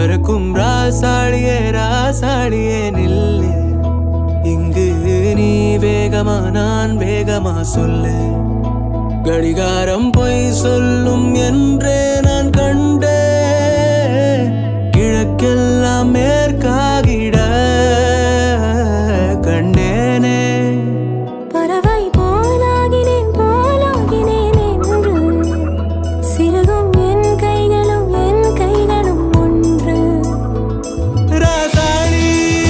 பறக்கும் ராசாடியே ராசாடியே நில்லு இங்கு நீ வேகமா நான் வேகமா சொல்லு கடிகாரம் பொய் சொல்லும் என்றே நான் கண்டே கிழக்கெல்லாம் மேற்காகிட கண்டேனே பறவை போலாகினேன் போலாகினேன் என்று சிறுகும் என் கைகளும் என் கைகளும் ஒன்று ராசாடி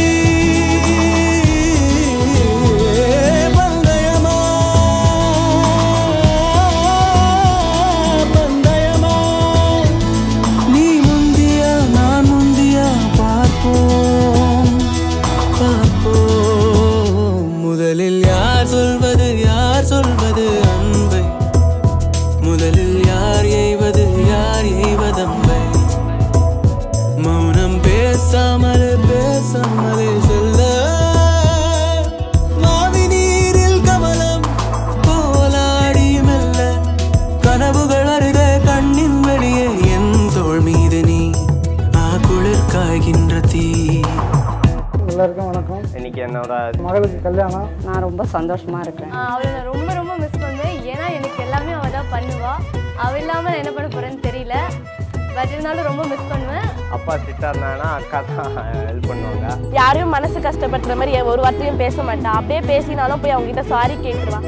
பந்தயமா பந்தயமா நீ முந்தியா நான் முந்தியா பார்ப்போம் பார்ப்போம் முதலில் யார் சொல்வது யார் சொல்வது அன்பை முதலில் யார் எய்வது யார் எய்வதம்பை மௌனம் பேசாமலே பேசாமலே சொல்ல மாவி நீரில் கமலம் போலாடி மெல்ல கனவுகள் அருக கண்ணின் வெளியே என் தோள் மீது நீ ஆ குளிர் காய்கின்ற தீ எல்லாருக்கும் வணக்கம் இன்னைக்கு என்னோட மகளுக்கு கல்யாணம் நான் ரொம்ப சந்தோஷமா இருக்கேன் அவளை நான் ரொம்ப ரொம்ப மிஸ் பண்ணுவேன் ஏன்னா எனக்கு எல்லாமே அவள் தான் பண்ணுவா அவள் இல்லாமல் நான் என்ன பண்ண போகிறேன்னு தெரியல பட் இருந்தாலும் ரொம்ப மிஸ் பண்ணுவேன் அப்பா ஸ்ட்ரிக்டாக இருந்தாங்கன்னா அக்கா தான் ஹெல்ப் பண்ணுவாங்க யாரையும் மனசு கஷ்டப்படுற மாதிரி ஒரு வார்த்தையும் பேச மாட்டான் அப்படியே பேசினாலும் போய் அவங்க கிட்ட சாரி கேட்டுருவான்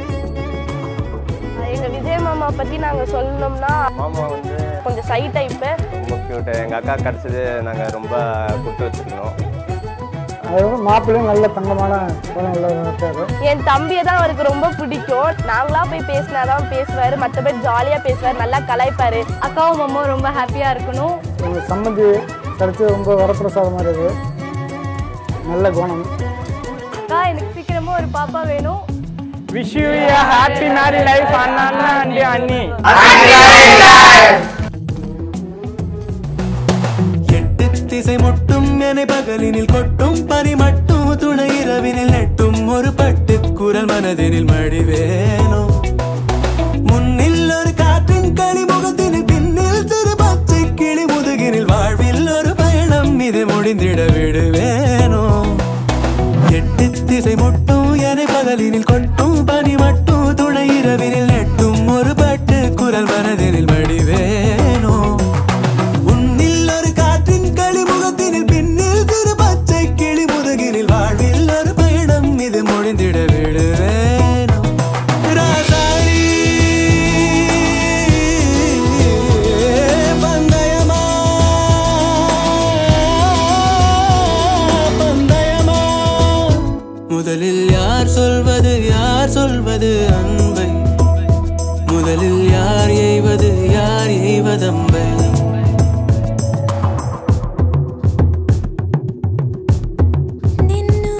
எங்கள் விஜய் மாமா பற்றி நாங்கள் சொல்லணும்னா மாமா வந்து கொஞ்சம் சை டைப்பு ரொம்ப க்யூட்டு எங்கள் அக்கா கிடச்சது நாங்கள் ரொம்ப கொடுத்து வச்சுருந்தோம் அதுக்கப்புறம் மாப்பிள்ளையும் நல்ல தங்கமான குணம் உள்ளவர் இருக்காரு என் தம்பியை தான் அவருக்கு ரொம்ப பிடிக்கும் நாங்களா போய் பேசினாதான் பேசுவார் மற்றபடி ஜாலியாக பேசுவார் நல்லா கலாய்ப்பார் அக்காவும் மாமாவும் ரொம்ப ஹாப்பியாக இருக்கணும் எங்கள் சம்மந்தி கிடைச்சி ரொம்ப வரப்பிரசாதமாக இருக்குது நல்ல குணம் அக்கா எனக்கு சீக்கிரமா ஒரு பாப்பா வேணும் wish you happy married life அண்ணா அண்ணி அண்ணி எட்டு திசை முட்டும் என பகலினில் கொட்டும் பனி மட்டும் துணை இரவினில் நெட்டும் ஒரு பட்டு குரல் மனதினில் மடிவேனோ முன்னில் ஒரு காற்றின் களி முகத்தினில் பின்னில் சிறு பச்சை கிளி முதுகினில் வாழ்வில் ஒரு பயணம் இது முடிந்திட விடுவேனோ எட்டு திசை முட்டும் என பகலினில் கொட்டும் பனி மட்டும் துணை இரவினில் நெட்டும் ஒரு பட்டு குரல் மனதினில் மடிவேனோ உன்னில் ஒரு காற்றின் களி முகத்தினில் பின்னில் சிறு பச்சை கிளி முதுகினில் வாழ்வில் ஒரு பயணம் இது முடிந்திட விடுவேனோ ராசாரி பந்தயமா பந்தயமா முதலில் யார் சொல்வது யார் சொல்வது அன்பை முதலில் யார் எய்வது யார் எய்வதம்பை நின்னு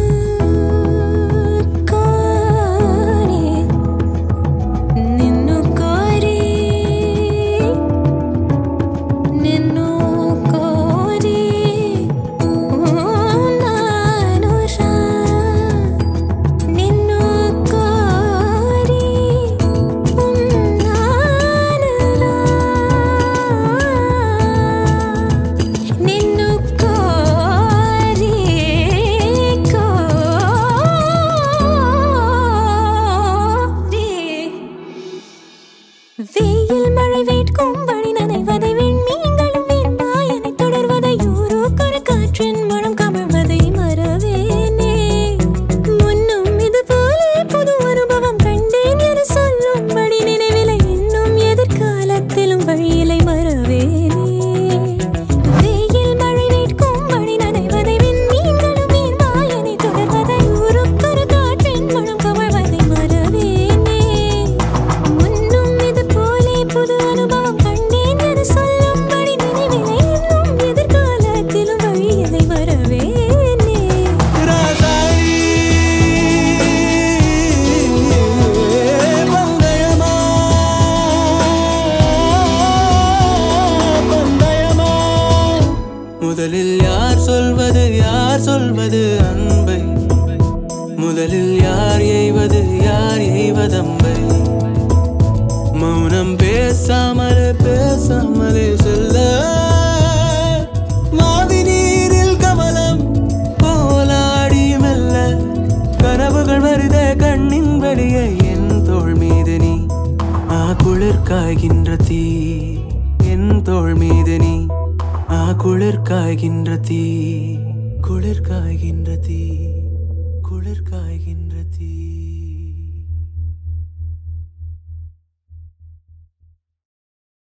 கோரி நின்னு கோரி நின்னு கோரி ನಾನುಷ ನಿನ್ನು ಕೋರಿ ನಿನ್ನು ಕೋರಿ ಕೋರಿ வெயில் மழை வேட்கும் வழி நனைவதை விண்மீன்களும் வெண்மாயனை தொடர்வதை ஊரோக்கொரு காற்றின் மனம் கமழ்வதை மறவேனே முன்னும் இது போலே புது அனுபவம் கண்டேன் என சொல்லும்படி நினைவிலை இன்னும் எதிர்காலத்திலும் வழியிலை மறவேனே வெயில் மழை வேட்கும் வழி நனைவதை விண்மீன்களும் வெண்மாயனை தொடர்வதை ஊரோக்கொரு காற்றின் மனம் கமழ்வதை மறவேனே முன்னும் இது போலே புது அனுபவம் கண்டேன் என சொல்லும்படி நினைவிலை இன்னும் எதிர்காலத்திலும் வழியதை வரவேனே ராசாரி பந்தயமா பந்தயமா முதலில் யார் சொல்வது யார் சொல்வது அன்பை முதலில் யார் எய்வது யார் எய்வதம்பை மௌனம் பேசாமலே பேசாமலே சொல்ல குளிர் காய்கின்ற தீ என் தோள் மீது நீ ஆ குளிர் காய்கின்ற தீ குளிர் காய்கின்ற தீ குளிர் காய்கின்ற தீ